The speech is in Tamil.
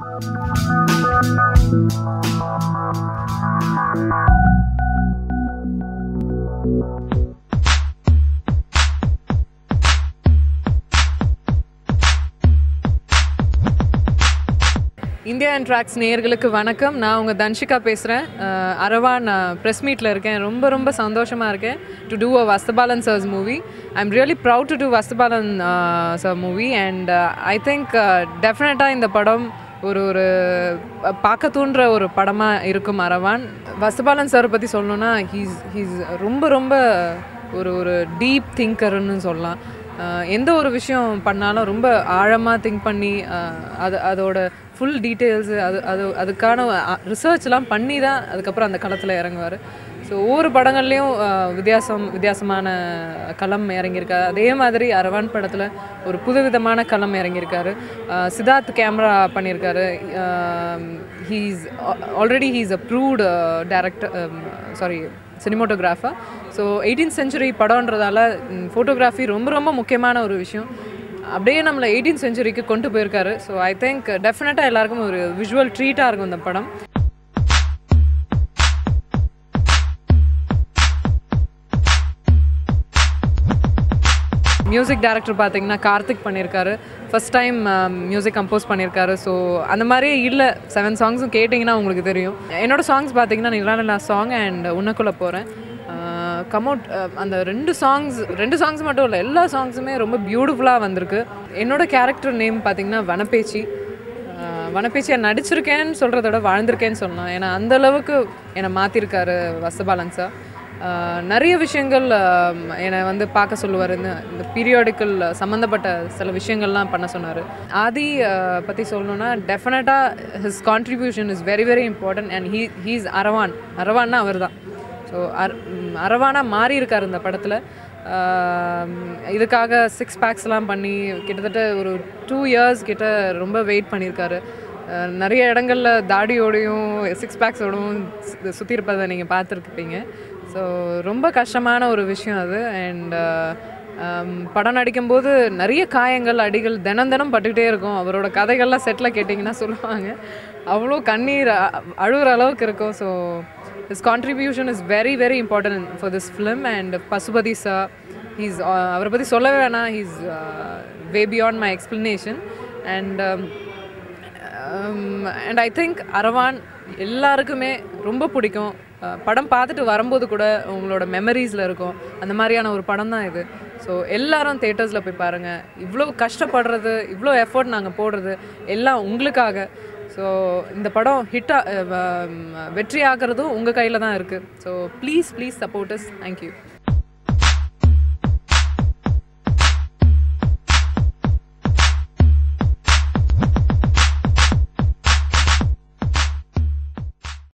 இந்தியா அண்ட் ட்ராக்ஸ் நேயர்களுக்கு வணக்கம் நான் உங்கள் தன்ஷிகா பேசுகிறேன் அரவான் ப்ரெஸ் மீட்டில் இருக்கேன் ரொம்ப ரொம்ப சந்தோஷமாக இருக்கேன் to to uh Vasanthabalan sir's movie I am really proud to to Vasanthabalan sir movie and I think டெஃபினட்டாக இந்த படம் ஒரு ஒரு அஹ், பார்க்க தூண்டுற ஒரு படமாக இருக்கும் அரவான் வஸ்தபாலன் சாரை பற்றி சொல்லணுன்னா ஹீஸ் ஹீஸ் ரொம்ப ரொம்ப ஒரு ஒரு டீப் திங்கர்னு சொல்லலாம் அஹ், எந்த ஒரு விஷயம் பண்ணாலும் ரொம்ப ஆழமாக திங்க் பண்ணி அஹ், அது அதோட ஃபுல் டீட்டெயில்ஸு அது அது அதுக்கான ரிசர்ச்லாம் பண்ணி தான் அதுக்கப்புறம் அந்த களத்தில் இறங்குவார் ஸோ ஒவ்வொரு படங்கள்லேயும் அஹ், வித்தியாசம் வித்தியாசமான களம் இறங்கியிருக்காரு அதே மாதிரி அரவான் படத்தில் ஒரு புதுவிதமான களம் இறங்கியிருக்காரு அஹ், சித்தார்த் கேமரா பண்ணியிருக்காரு he's already he's approved director sorry cinematographer so eighteen century படம்ன்றதால ஃபோட்டோகிராஃபி ரொம்ப ரொம்ப முக்கியமான ஒரு விஷயம் அப்படியே நம்மளை எயிட்டீன் செஞ்சுரிக்கு கொண்டு போயிருக்காரு ஸோ ஐ திங்க் டெஃபினட்டாக எல்லாருக்கும் ஒரு விஷுவல் ட்ரீட்டாக இருக்கும் இந்த படம் மியூசிக் டைரக்டர் பார்த்தீங்கன்னா கார்த்திக் பண்ணியிருக்காரு ஃபர்ஸ்ட் டைம் மியூசிக் கம்போஸ் பண்ணியிருக்காரு ஸோ அந்த மாதிரி இல்லை செவன் சாங்ஸும் கேட்டிங்கன்னா உங்களுக்கு தெரியும் என்னோட சாங்ஸ் பார்த்தீங்கன்னா நிலா சாங் அண்ட் உன்னக்குள்ளே போகிறேன் கம் அவுட் அந்த ரெண்டு சாங்ஸ் ரெண்டு சாங்ஸ் மட்டும் இல்லை எல்லா சாங்ஸுமே ரொம்ப பியூட்டிஃபுல்லாக வந்திருக்கு என்னோட கேரக்டர் நேம் பார்த்தீங்கன்னா வனப்பேச்சி ஆஹ் வனப்பேச்சியை நடிச்சிருக்கேன்னு சொல்கிறத விட வாழ்ந்திருக்கேன்னு சொல்லலாம் ஏன்னா அந்த அளவுக்கு என்னை மாற்றிருக்காரு வசபாலன் சார் ஆஹ் நிறைய விஷயங்கள் ஆஹ் என்னை வந்து பார்க்க சொல்லுவார் இந்த இந்த பீரியாடிக்கல் சம்மந்தப்பட்ட சில விஷயங்கள்லாம் பண்ண சொன்னார் ஆதி பற்றி சொல்லணுன்னா டெஃபினட்டாக his contribution is very very important and he he's Aravaan அரவான்னா அவர் தான் ஸோ அர் ம், அரவானா மாறி இருக்கார் இந்த படத்தில் இதுக்காக சிக்ஸ் பேக்ஸ்லாம் பண்ணி கிட்டத்தட்ட ஒரு டூ இயர்ஸ் கிட்ட ரொம்ப வெயிட் பண்ணியிருக்காரு அஹ், நிறைய இடங்களில் தாடியோடையும் சிக்ஸ் பேக்ஸோடவும் சுற்றி இருப்பதை நீங்கள் பார்த்துருப்பீங்க ஸோ ரொம்ப கஷ்டமான ஒரு விஷயம் அது அண்ட் படம் நடிக்கும்போது நிறைய காயங்கள் அடிகள் தினம் தினம் பட்டுக்கிட்டே இருக்கும் அவரோட கதைகள்லாம் செட்டில் கேட்டிங்கன்னா சொல்லுவாங்க அவ்வளோ கண்ணீர் அ- அழுகுற அளவுக்கு இருக்கும் so his contribution is very very important for this film and Pasupathi sir he's அவரை பற்றி சொல்லவே வேணாம் he's way beyond my explanation and and I think Aravaan எல்லாருக்குமே ரொம்ப பிடிக்கும் அஹ், படம் பார்த்துட்டு வரும்போது கூட உங்களோட மெமரிஸில் இருக்கும் அந்த மாதிரியான ஒரு படம் தான் இது ஸோ எல்லாரும் தேட்டர்ஸில் போய் பாருங்கள் இவ்வளோ கஷ்டப்படுறது இவ்வளோ எஃபர்ட் நாங்கள் போடுறது எல்லாம் உங்களுக்காக ஸோ இந்த படம் ஹிட்டாக வெற்றி ஆகிறதும் உங்கள் கையில் தான் இருக்குது so please please support us thank you